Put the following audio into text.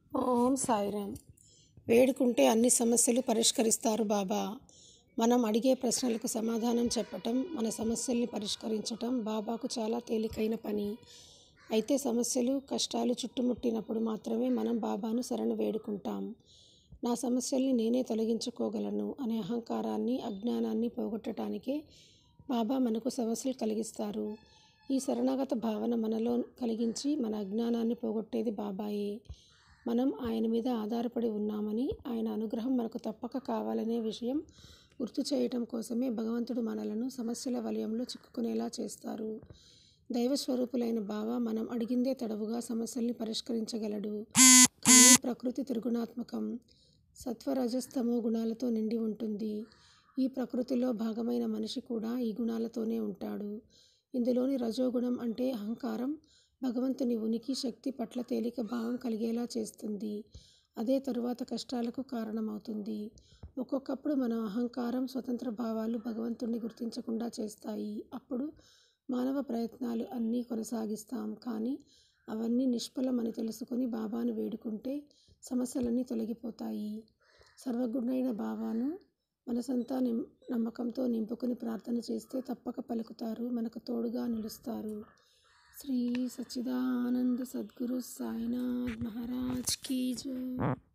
ఓం సాయిరామ్ వేడుకుంటే అన్ని సమస్యలు పరిష్కరిస్తారు బాబా మనం అడిగే ప్రశ్నలకు సమాధానం చెప్పటం మన సమస్యల్ని పరిష్కరించటం బాబాకు చాలా తేలికైన పని అయితే సమస్యలు కష్టాలు చుట్టుముట్టినప్పుడు మాత్రమే మనం బాబాను శరణు వేడుకుంటాం నా సమస్యల్ని నేనే తొలగించుకోగలను అనే అహంకారాన్ని అజ్ఞానాన్ని పోగొట్టడానికే బాబా మనకు సమస్యలు కలిగిస్తారు ఈ శరణాగత భావన మనలో కలిగించి మన అజ్ఞానాన్ని పోగొట్టేది బాబాయే మనం ఆయన మీద ఆధారపడి ఉన్నామని ఆయన అనుగ్రహం మనకు తప్పక కావాలనే విషయం గుర్తు చేయటం కోసమే భగవంతుడు మనలను సమస్యల వలయంలో చిక్కుకునేలా చేస్తారు దైవ స్వరూపులైన బాబా మనం అడిగిందే తడవుగా సమస్యల్ని పరిష్కరించగలడు కానీ ప్రకృతి త్రిగుణాత్మకం సత్వరజస్తమో గుణాలతో నిండి ఉంటుంది ఈ ప్రకృతిలో భాగమైన మనిషి కూడా ఈ గుణాలతోనే ఉంటాడు ఇందులోని రజోగుణం అంటే అహంకారం భగవంతుని ఉనికి శక్తి పట్ల తేలిక భావం కలిగేలా చేస్తుంది అదే తరువాత కష్టాలకు కారణమవుతుంది ఒక్కొక్కప్పుడు మన అహంకారం స్వతంత్ర భావాలు భగవంతుణ్ణి గుర్తించకుండా చేస్తాయి అప్పుడు మానవ ప్రయత్నాలు అన్నీ కొనసాగిస్తాం కానీ అవన్నీ నిష్ఫలమని తెలుసుకొని బాబాను వేడుకుంటే సమస్యలన్నీ తొలగిపోతాయి సర్వగుణైన బాబాను మనసంతా నిం నమ్మకంతో నింపుకుని ప్రార్థన చేస్తే తప్పక పలుకుతారు మనకు తోడుగా నిలుస్తారు శ్రీ సచ్చిదానంద సద్గురు సాయినాథ్ మహారాజ్ కీ జై